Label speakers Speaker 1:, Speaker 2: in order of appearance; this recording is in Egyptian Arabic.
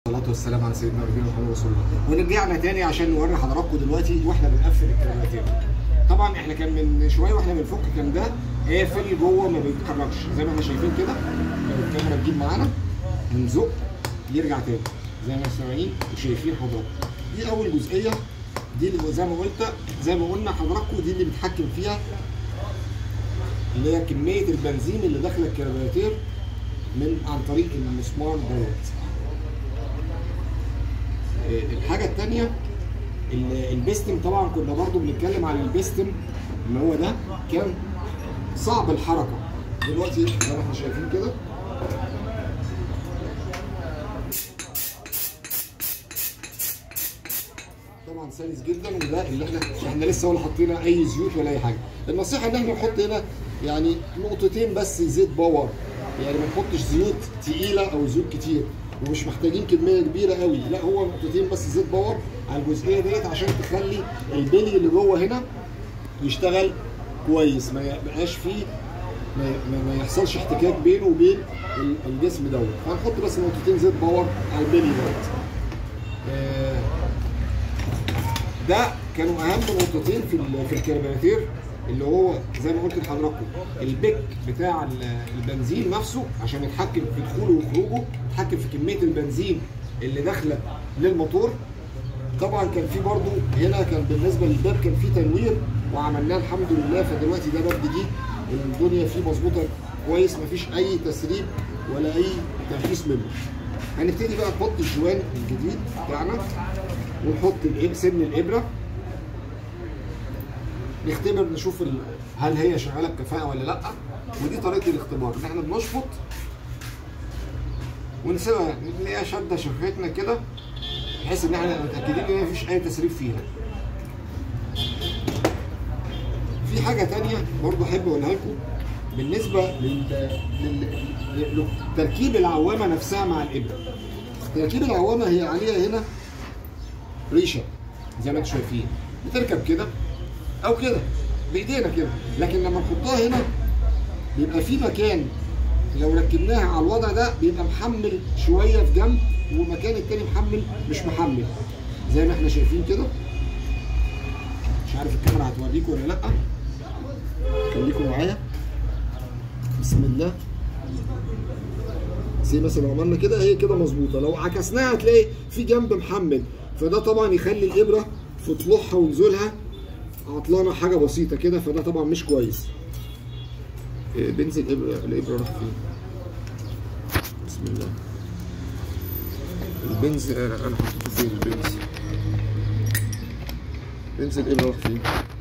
Speaker 1: والصلاة والسلام على سيدنا ونبينا محمد رسول الله ورجعنا تاني عشان نوري حضراتكم دلوقتي واحنا بنقفل الكرباتين طبعا احنا كان من شويه واحنا بنفك كان ده قافل جوه ما بيتحركش زي ما احنا شايفين كده لو الكاميرا تجيب معانا بنزق يرجع تاني زي ما سامعين وشايفين حضراتكم دي اول جزئيه دي اللي زي ما قلت زي ما قلنا حضراتكم دي اللي بيتحكم فيها اللي هي كميه البنزين اللي داخله الكربيراتير من عن طريق المسمار دوت آه، الحاجه الثانيه البيستم طبعا كنا برضو بنتكلم عن البيستم اللي هو ده كان صعب الحركه دلوقتي زي ما احنا شايفين كده طبعا سلس جدا وده اللي احنا احنا لسه ولا حاطين اي زيوت ولا اي حاجه النصيحه ان احنا نحط هنا يعني نقطتين بس زيت باور يعني ما نحطش زيوت تقيله او زيوت كتير ومش محتاجين كميه كبيره قوي لا هو نقطتين بس زيت باور على الجزئيه ديت عشان تخلي البلي اللي جوه هنا يشتغل كويس ما يبقاش فيه ما, ما, ما يحصلش احتكاك بينه وبين ال- الجسم دوت فهنحط بس نقطتين زيت باور على البلي دوت آه، ده كانوا اهم نقطتين في ال- في الكربيراتير اللي هو زي ما قلت لحضراتكم البيك بتاع ال- البنزين نفسه عشان يتحكم في دخوله وخروجه يتحكم في كميه البنزين اللي داخله للموتور طبعا كان في برضو هنا كان بالنسبه للباب كان في تنوير وعملناه الحمد لله فدلوقتي ده باب جديد الدنيا فيه مظبوطه كويس مفيش اي تسريب ولا اي تنفيذ منه هنبتدي بقى نحط الجوان الجديد بتاعنا ونحط الإب- سن الابره نختبر نشوف ال- هل هي شغاله بكفاءه ولا لا ودي طريقه الاختبار ان احنا بنشفط ونسيبها نلاقيها شاده شفتنا كده بحيث ان احنا متاكدين ان مفيش اي تسريب فيها في حاجه تانية برضو احب اقولها لكم بالنسبه لل... لل... لتركيب العوامه نفسها مع الابره تركيب العوامه هي عليها هنا ريشه زي ما انتم شايفين بتركب كده او كده بايدينا كده لكن لما نحطها هنا بيبقى في مكان لو ركبناها على الوضع ده بيبقى محمل شويه في جنب والمكان التاني محمل مش محمل زي ما احنا شايفين كده مش عارف الكاميرا هتوريكم ولا لا خليكم معايا بسم الله زي مثلا لو عملنا كده هي كده مظبوطه لو عكسناها هتلاقي في جنب محمل فده طبعا يخلي الابره في طلوعها ونزولها عطلانه حاجه بسيطه كده فده طبعا مش كويس إيه، بنزل الابره الابره راح فين بسم الله البنز انا أنا حطيته فين البنز بنزل الابره راح فين